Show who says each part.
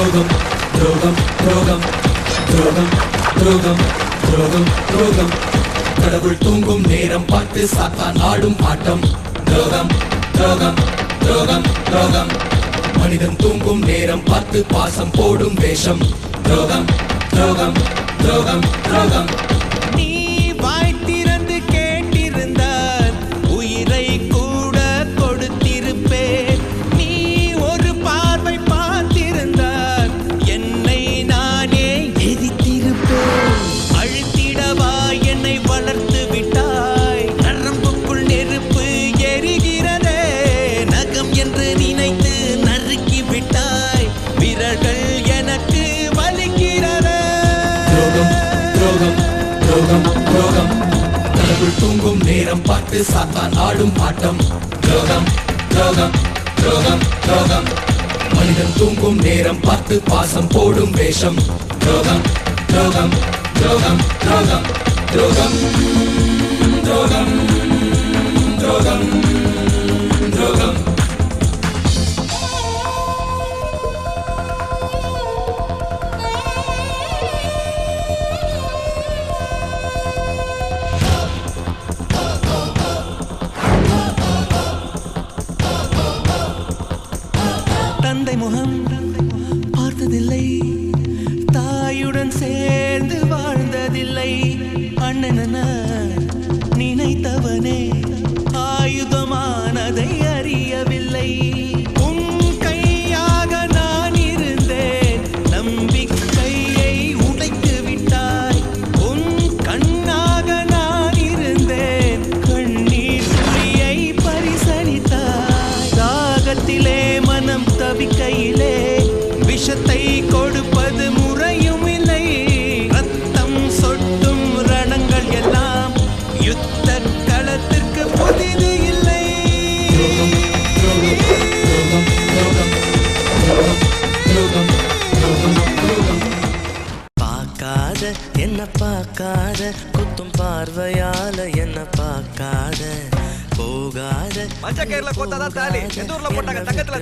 Speaker 1: துரோகம் துரோகம் துரோகம் துரோகம் துரோகம் துரோகம் துரோகம் கடவுள் தூங்கும் நேரம் பார்த்து சாத்தான் ஆடும் ஆட்டம் துரோகம் துரோகம் துரோகம் துரோகம் மனிதன் தூங்கும் நேரம் பார்த்து பாசம் போடும் வேஷம் துரோகம் துரோகம் துரோகம் துரோகம்
Speaker 2: நீ வாய் திறந்து கேட்டிருந்தால் உயிரை கூட கொடுத்திருப்பேன் நீ ஒரு பார்வை பார்த்திருந்தால் என்னை நானே எரித்திருப்பேன் அழுத்திடவா என்னை வளர்த்து விட்டாய் நரம்புக்குள் நெருப்பு எரிகிறதே நகம் என்று நினைத்து நறுக்கி விட்டாய் விரல்கள் எனக்கு வலிக்கிறதே
Speaker 1: துரோகம் துரோகம் துரோகம் துரோகம் கடவுள் தூங்கும் நேரம் பார்த்து சாத்தான் ஆடும் ஆட்டம் துரோகம் துரோகம் துரோகம் துரோகம் மனிதன் தூங்கும் நேரம் பார்த்து பாசம் போடும் வேஷம் துரோகம் துரோகம் துரோகம் துரோகம் துரோகம் துரோகம் துரோகம் துரோகம்
Speaker 2: தந்தை முகம் பார்த்ததில்லை தாயுடன் சேர்ந்து வாழ்ந்ததில்லை அண்ணன் என நினைத்தவனே ஆயுதமானதை அறியவில்லை உன் கையாக நான் இருந்தேன் நம்பிக்கையை உடைத்து விட்டாய் உன் கண்ணாக நான் இருந்தேன் கண்ணீர் துளியை பரிசளித்தாய் தாகத்திலே மனம் தவிக்கையிலே விஷத்தை கொடுப்பது முறையும் இல்லை ரத்தம் சொட்டும் ரணங்கள் எல்லாம் யுத்த களத்திற்கு புதிது இல்லை
Speaker 1: துரோகம் துரோகம் துரோகம் துரோகம் துரோகம் துரோகம் துரோகம்
Speaker 3: பார்க்காத என்ன பார்க்காத குத்தும் பார்வையால என்ன பார்க்காத போகாத
Speaker 4: மஞ்ச கயிறுல கோத்தாதான் தாலி எந்த ஊர்ல போட்டாங்க தங்கத்துல